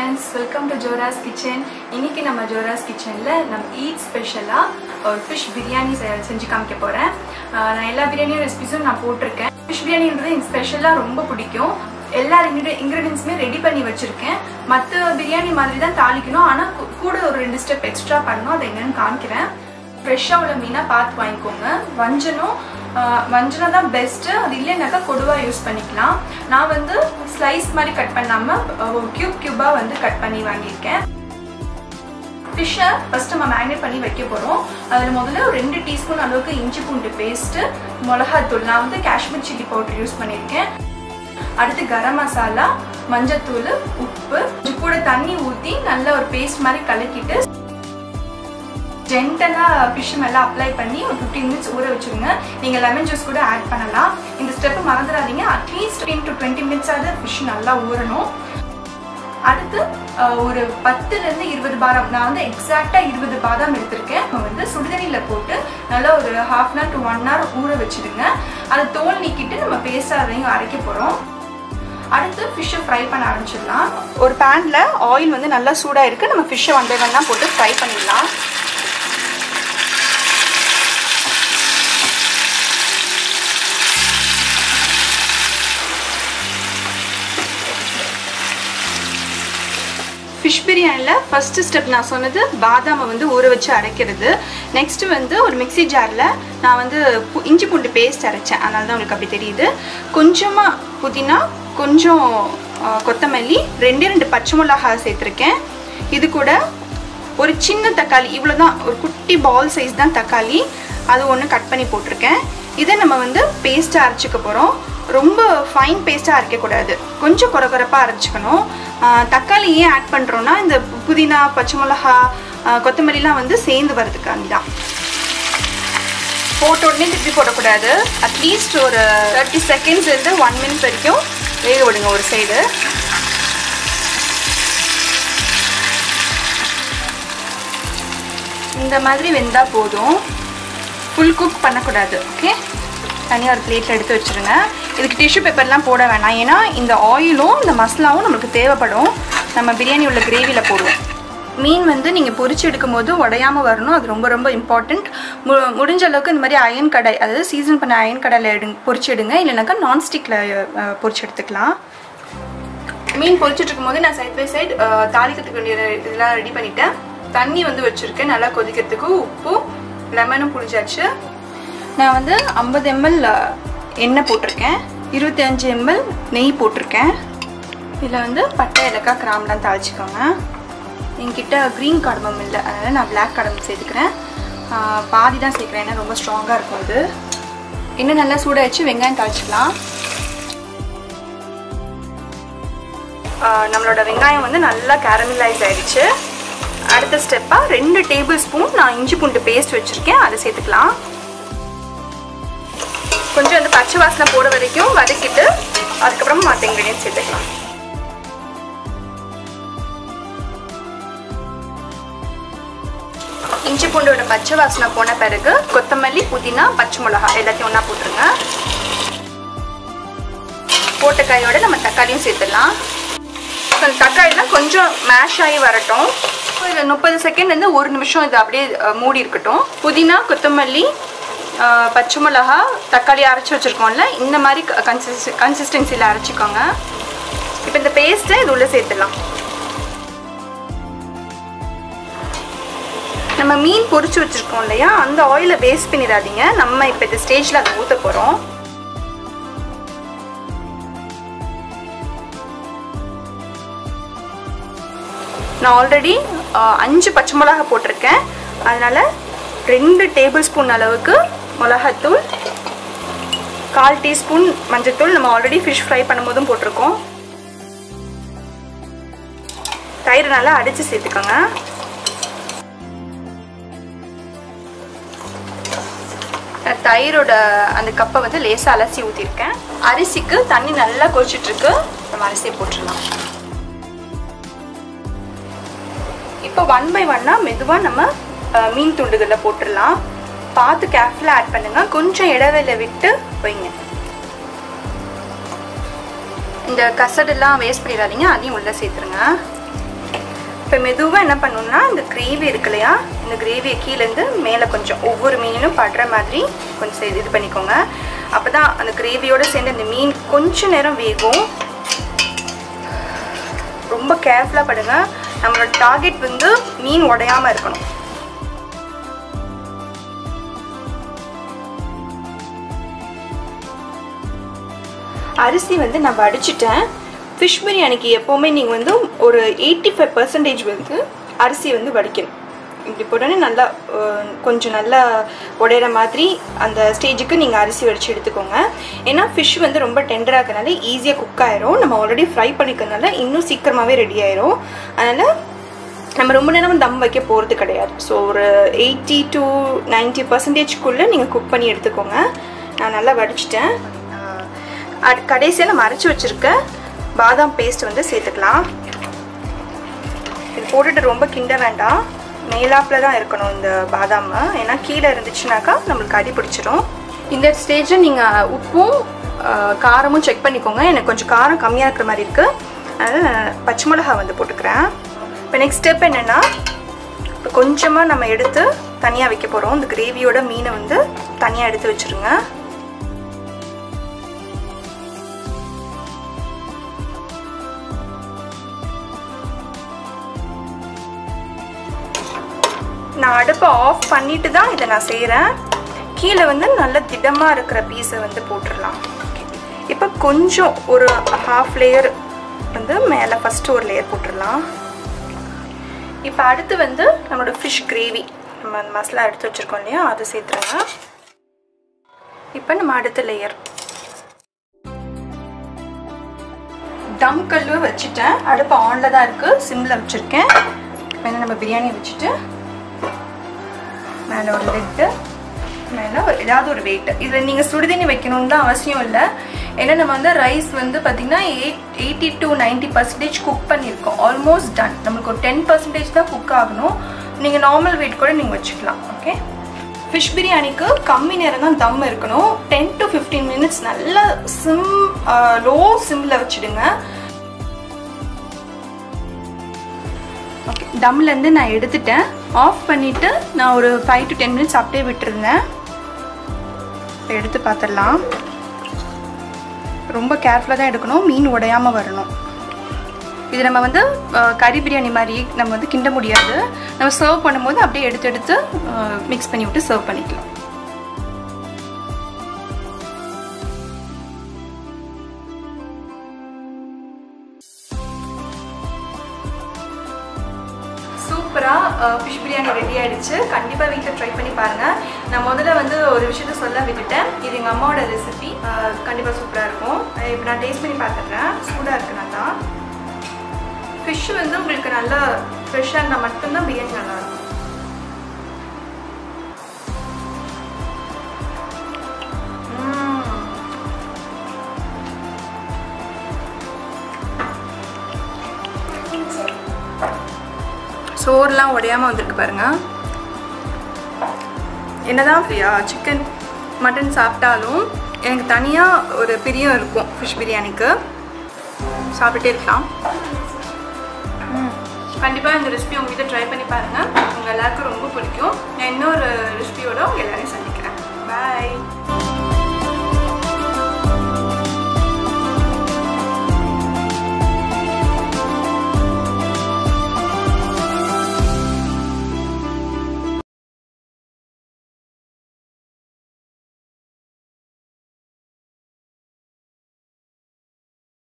friends welcome to Joras kitchen இன்னைக்கு நம்ம ஜோராஸ் கிச்சனில் நம்ம ஈட் ஸ்பெஷலாக ஒரு ஃபிஷ் பிரியாணி செ- செஞ்சு காமிக்க போகிறேன் நான் எல்லா பிரியாணி ரெசிபிஸும் நான் போட்டிருக்கேன் ஃபிஷ் பிரியாணின்றது எனக்கு ஸ்பெஷலாக ரொம்ப பிடிக்கும் எல்லா இன்க்ரீடியன்ஸுமே ரெடி பண்ணி வச்சுருக்கேன் மற்ற பிரியாணி மாதிரி தான் தாளிக்கணும் ஆனால் கூட ஒரு ரெண்டு ஸ்டெப் எக்ஸ்ட்ரா பண்ணணும் அதை என்னன்னு காமிக்கிறேன் ஃப்ரெஷ்ஷாக உள்ள மீனாக பார்த்து வாங்கிக்கோங்க வஞ்சனம் ஆஹ், வஞ்சனம் தான் பெஸ்ட்டு அது இல்லைனாக்கா கொடுவா யூஸ் பண்ணிக்கலாம் நான் வந்து ஸ்லைஸ் மாதிரி கட் பண்ணாமல் ஒரு கியூப் கியூபாக வந்து கட் பண்ணி வாங்கியிருக்கேன் ஃபிஷ்ஷை ஃபஸ்ட் நம்ம மேரினேட் பண்ணி வைக்க போகிறோம் அதில் முதல்ல ஒரு ரெண்டு டீஸ்பூன் அளவுக்கு இஞ்சி பூண்டு பேஸ்ட்டு மிளகாத்தூள் நான் வந்து காஷ்மீர் சில்லி பவுடர் யூஸ் பண்ணியிருக்கேன் அடுத்து கரம் மசாலா மஞ்சத்தூள் உப்பு இது கூட தண்ணி ஊற்றி நல்ல ஒரு பேஸ்ட் மாதிரி கலக்கிட்டு ஜென்டலாக ஃபிஷ் மேலே அப்ளை பண்ணி ஒரு ஃபிஃப்டீன் மினிட்ஸ் ஊற வச்சுருங்க நீங்கள் லெமன் ஜூஸ் கூட ஆட் பண்ணலாம் இந்த ஸ்டெப்பு மறந்துடாதீங்க அட்லீஸ்ட் ஃபிஃப்டீன் டு டுவெண்ட்டி மினிட்ஸாவது ஃபிஷ் நல்லா ஊறணும் அடுத்து அஹ், ஒரு பத்துலேருந்து இருபது பாதாம் நான் வந்து எக்ஸாக்டாக இருபது பாதாம் எடுத்திருக்கேன் நம்ம வந்து சுடுதண்ணியில் போட்டு நல்லா ஒரு half an hour to one hour ஊற வச்சுடுங்க அதை தோல் நீக்கிட்டு நம்ம பேஸ்ட்டாக அதையும் அரைக்க போகிறோம் அடுத்து ஃபிஷ்ஷை ஃப்ரை பண்ண ஆரம்பிச்சிடலாம் ஒரு பேனில் ஆயில் வந்து நல்லா சூடாக இருக்குது நம்ம ஃபிஷ்ஷை ஒன் பை ஒன்னாக போட்டு ஃப்ரை பண்ணிடலாம் ஃபிஷ் பிரியாணியில் ஃபஸ்ட்டு ஸ்டெப் நான் சொன்னது பாதாமை வந்து ஊற வச்சு அரைக்கிறது நெக்ஸ்ட்டு வந்து ஒரு மிக்ஸி ஜாரில் நான் வந்து பு- இஞ்சி பூண்டு பேஸ்ட் அரைச்சேன் அதனால தான் உங்களுக்கு அப்படி தெரியுது கொஞ்சமாக புதினா கொஞ்சம் ஆ, கொத்தமல்லி ரெண்டே ரெண்டு பச்சை மிளகாய் சேர்த்துருக்கேன் இது கூட ஒரு சின்ன தக்காளி இவ்வளோ தான் ஒரு குட்டி பால் சைஸ் தான் தக்காளி அது ஒன்று கட் பண்ணி போட்டிருக்கேன் இதை நம்ம வந்து பேஸ்ட்டாக அரைச்சிக்க போகிறோம் ரொம்ப ஃபைன் பேஸ்ட்டாக அரைக்கக்கூடாது கொஞ்சம் குறை குறைப்பாக அரைச்சிக்கணும் ஆஹ் தக்காளி ஏன் ஆட் பண்ணுறோன்னா இந்த புதினா பச்சை மிளகா ஆஹ் கொத்தமல்லிலாம் வந்து சேர்ந்து வரதுக்காண்டி தான் போட்ட உடனே திருப்பி போடக்கூடாது அட்லீஸ்ட் ஒரு தேர்ட்டி செகண்ட்ஸ் இருந்து ஒன் மினிட் வரைக்கும் வேக விடுங்க ஒரு சைடு இந்த மாதிரி வெந்தால் போதும் ஃபுல் குக் பண்ணக்கூடாது ஓகே தனியாக ஒரு பிளேட்டில் எடுத்து வச்சுருங்க இதுக்கு டிஷ்யூ பேப்பர்லாம் போட வேணாம் ஏன்னா இந்த ஆயிலும் இந்த மசாலாவும் நம்மளுக்கு தேவைப்படும் நம்ம பிரியாணி உள்ள கிரேவியில் போடுவோம் மீன் வந்து நீங்கள் பொரிச்சு எடுக்கும் போது உடையாமல் வரணும் அது ரொம்ப ரொம்ப இம்பார்ட்டண்ட் மு முடிஞ்ச அளவுக்கு இந்த மாதிரி அயன் கடை அதாவது சீசன் பண்ண அயன் கடையில் எடுங்க பொரிச்சு எடுங்க இல்லைனாக்கா நான்ஸ்டிக்கில் பொரிச்சு எடுத்துக்கலாம் மீன் பொரிச்சிட்டு இருக்கும்போது நான் சைட் பை சைட் தாளிக்கிறதுக்கு வேண்டிய இதெல்லாம் ரெடி பண்ணிட்டேன் தண்ணி வந்து வச்சுருக்கேன் நல்லா கொதிக்கிறதுக்கு உப்பு லெமனும் புளிச்சாச்சு நான் வந்து ஐம்பது எம்எல் எண்ணெய் போட்டிருக்கேன் இருபத்தி அஞ்சு எம்எல் நெய் போட்டிருக்கேன் இதில் வந்து பட்டை ஏலக்காய் கிராம்லாம் தாளிச்சிக்கோங்க என்கிட்ட க்ரீன் கடமம் இல்லை அதனால் நான் Black கடமம் சேர்த்துக்கிறேன் ஆஹ் பாதி தான் சேர்க்குறேன் ஏன்னா ரொம்ப ஸ்ட்ராங்காக இருக்கும் அது இன்னும் நல்லா சூடாச்சு வெங்காயம் தாளிச்சிக்கலாம் ஆஹ் நம்மளோட வெங்காயம் வந்து நல்லா கேரமலைஸ் ஆயிடுச்சு அடுத்த ஸ்டெப்பாக ரெண்டு டேபிள் ஸ்பூன் நான் இஞ்சி பூண்டு பேஸ்ட் வச்சுருக்கேன் அதை சேர்த்துக்கலாம் கொஞ்சம் வந்து பச்சை வாசனை போட வரைக்கும் வதக்கிட்டு அதுக்கப்புறமா மற்ற இன்க்ரீடியன்ஸ் சேர்த்துக்கலாம் இஞ்சி பூண்டோட பச்சை வாசனை போன பிறகு கொத்தமல்லி புதினா பச்சை மிளகாய் எல்லாத்தையும் ஒன்றா போட்டுருங்க போட்ட காயோட நம்ம தக்காளியும் சேர்த்துடலாம் அந்த தக்காளிலாம் கொஞ்சம் மேஷ் ஆகி வரட்டும் இதில் முப்பது செகண்ட்லேருந்து ஒரு நிமிஷம் இது அப்படியே அஹ், மூடி இருக்கட்டும் புதினா கொத்தமல்லி அஹ், பச்சை மிளகா தக்காளி அரைச்சி வச்சுருக்கோம்ல இந்த மாதிரி கன்சிஸ் கன்சிஸ்டன்சியில் அரைச்சிக்கோங்க இப்போ இந்த பேஸ்ட்டை இது உள்ளே சேர்த்துடலாம் நம்ம மீன் பொரிச்சு வச்சுருக்கோம் இல்லையா அந்த ஆயிலை வேஸ்ட் பண்ணிடாதீங்க நம்ம இப்போ இந்த ஸ்டேஜில் அதை ஊற்ற போகிறோம் நான் ஆல்ரெடி அஞ்சு பச்சை மிளகா போட்டிருக்கேன் அதனால் ரெண்டு டேபிள் ஸ்பூன் அளவுக்கு மிளகாத்தூள் கால் டீஸ்பூன் மஞ்சத்தூள் நம்ம ஆல்ரெடி ஃபிஷ் ஃப்ரை பண்ணும்போதும் போட்டிருக்கோம் தயிர் நல்லா அடித்து சேர்த்துக்கோங்க நான் தயிரோட அந்த கப்பை வந்து லேசாக அலசி ஊற்றிருக்கேன் அரிசிக்கு தண்ணி நல்லா கொதிச்சிட்ருக்கு நம்ம அரிசியை போட்டுடலாம் இப்போ ஒன் பை ஒன்னாக மெதுவாக நம்ம அஹ், மீன் துண்டுகளில் போட்டுடலாம் பார்த்து கேர்ஃபுல்லாக ஆட் பண்ணுங்க கொஞ்சம் இடைவேளை விட்டு வைங்க இந்த கசடெல்லாம் வேஸ்ட் பண்ணிடாதீங்க அதையும் உள்ளே சேர்த்துருங்க இப்போ மெதுவாக என்ன பண்ணணும்னா இந்த கிரேவி இருக்கு இல்லையா இந்த கிரேவியை கீழேருந்து மேலே கொஞ்சம் ஒவ்வொரு மீனும் படுற மாதிரி கொஞ்சம் இது- இது பண்ணிக்கோங்க அப்போ தான் அந்த கிரேவியோடு சேர்ந்து அந்த மீன் கொஞ்ச நேரம் வேகும் ரொம்ப கேர்ஃபுல்லாக படுங்க நம்மளோட டார்கெட் வந்து மீன் உடையாமல் இருக்கணும் அரிசி வந்து நான் வடிச்சிட்டேன் ஃபிஷ் பிரியாணிக்கு எப்போவுமே நீங்கள் வந்து ஒரு எயிட்டி ஃபைவ் பர்சன்டேஜ் வந்து அரிசி வந்து வடிக்கணும் இப்படி போட்டோன்னே நல்லா அஹ், கொஞ்சம் நல்லா உடையிற மாதிரி அந்த ஸ்டேஜுக்கு நீங்கள் அரிசி வடித்து எடுத்துக்கோங்க ஏன்னா ஃபிஷ் வந்து ரொம்ப டெண்டராக இருக்கனால ஈஸியாக குக் ஆயிரும் நம்ம ஆல்ரெடி ஃப்ரை பண்ணிக்கிறதுனால இன்னும் சீக்கிரமாகவே ரெடி ஆயிரும் அதனால் நம்ம ரொம்ப நேரம் தம் வைக்க போகிறது கிடையாது ஸோ ஒரு எயிட்டி டு நைன்ட்டி பர்சன்டேஜ்க்குள்ளே நீங்கள் குக் பண்ணி எடுத்துக்கோங்க நான் நல்லா வடிச்சிட்டேன் கடைசியாக நம்ம அரைச்சி வச்சுருக்க பாதாம் பேஸ்ட் வந்து சேர்த்துக்கலாம் இது போட்டுட்டு ரொம்ப கிண்ட வேண்டாம் மேலாப்பில் தான் இருக்கணும் இந்த பாதாம் ஏன்னா கீழே இருந்துச்சுனாக்கா நம்மளுக்கு அடி பிடிச்சிரும் இந்த ஸ்டேஜில் நீங்கள் உப்பும் அஹ், காரமும் செக் பண்ணிக்கோங்க எனக்கு கொஞ்சம் காரம் கம்மியாக இருக்கிற மாதிரி இருக்குது அதனால் நான் பச்சை மிளகா வந்து போட்டுக்கிறேன் இப்போ நெக்ஸ்ட் ஸ்டெப் என்னென்னா இப்போ கொஞ்சமாக நம்ம எடுத்து தனியாக வைக்க போகிறோம் இந்த கிரேவியோட மீனை வந்து தனியாக எடுத்து வச்சுருங்க நான் அடுப்பை ஆஃப் பண்ணிட்டு தான் இதை நான் செய்கிறேன் கீழே வந்து நல்ல திடமாக இருக்கிற பீஸை வந்து போட்டுடலாம் இப்போ கொஞ்சம் ஒரு ஹாஃப் லேயர் வந்து மேலே ஃபஸ்ட்டு ஒரு லேயர் போட்டுடலாம் இப்போ அடுத்து வந்து நம்மளோட ஃபிஷ் கிரேவி நம்ம அந்த மசாலா எடுத்து வச்சுருக்கோம் இல்லையா அதை சேர்த்துருங்க இப்போ நம்ம அடுத்த லேயர் தம் கல்லுவை வச்சுட்டேன் அடுப்பு ஆனில் தான் இருக்குது சிம்மில் வச்சுருக்கேன் மேலே நம்ம பிரியாணி வச்சுட்டு மேலே ஒரு லெட்டு மேலே ஒரு ஏதாவது ஒரு வெயிட் இதில் நீங்கள் சுடுதண்ணி வைக்கணும்னு தான் அவசியம் இல்லை ஏன்னா நம்ம வந்து ரைஸ் வந்து பார்த்திங்கன்னா eight eighty to ninety percentage cook பண்ணியிருக்கோம் ஆல்மோஸ்ட் டன் நம்மளுக்கு ஒரு டென் பர்சன்டேஜ் தான் குக் ஆகணும் நீங்கள் நார்மல் வெயிட் கூட நீங்கள் வச்சுக்கலாம் ஓகே ஃபிஷ் பிரியாணிக்கு கம்மி நேரம் தான் தம் இருக்கணும் டென் டு ஃபிஃப்டீன் மினிட்ஸ் நல்லா சிம் லோ சிம்மில் வச்சுடுங்க ஓகே தம்லேருந்து நான் எடுத்துட்டேன் ஆஃப் பண்ணிவிட்டு நான் ஒரு ஃபைவ் டு டென் மினிட்ஸ் அப்படியே விட்டுருந்தேன் இப்போ எடுத்து பார்த்துடலாம் ரொம்ப கேர்ஃபுல்லாக தான் எடுக்கணும் மீன் உடையாமல் வரணும் இது நம்ம வந்து அஹ், கறி பிரியாணி மாதிரி நம்ம வந்து கிண்ட முடியாது நம்ம சர்வ் பண்ணும்போது அப்படியே எடுத்து எடுத்து மிக்ஸ் பண்ணி விட்டு சர்வ் பண்ணிக்கலாம் சூப்பராக ஃபிஷ் பிரியாணி ரெடி ஆயிடுச்சு கண்டிப்பாக வீட்டில் ட்ரை பண்ணி பாருங்கள் நான் முதல்ல வந்து ஒரு விஷயத்த சொல்ல விட்டுட்டேன் இது எங்கள் அம்மாவோட ரெசிபி கண்டிப்பாக சூப்பராக இருக்கும் இப்போ நான் டேஸ்ட் பண்ணி பார்த்துட்றேன் சூடாக இருக்கு நல்லா ஃபிஷ் வந்து உங்களுக்கு நல்லா ஃப்ரெஷ்ஷாக இருந்தால் மட்டும்தான் பிரியாணி நல்லாயிருக்கும் சோறுலாம் உடையாமல் வந்திருக்கு பாருங்க என்னதான் ஃப்ரீயா சிக்கன் மட்டன் சாப்பிட்டாலும் எனக்கு தனியாக ஒரு பிரியம் இருக்கும் ஃபிஷ் பிரியாணிக்கு சாப்பிட்டுட்டே இருக்கலாம் கண்டிப்பாக இந்த ரெசிபி உங்கள் வீட்டில் ட்ரை பண்ணி பாருங்கள் உங்கள் எல்லாருக்கும் ரொம்ப பிடிக்கும் நான் இன்னொரு ரெசிபியோட உங்கள் எல்லாரையும் சந்திக்கிறேன் பாய்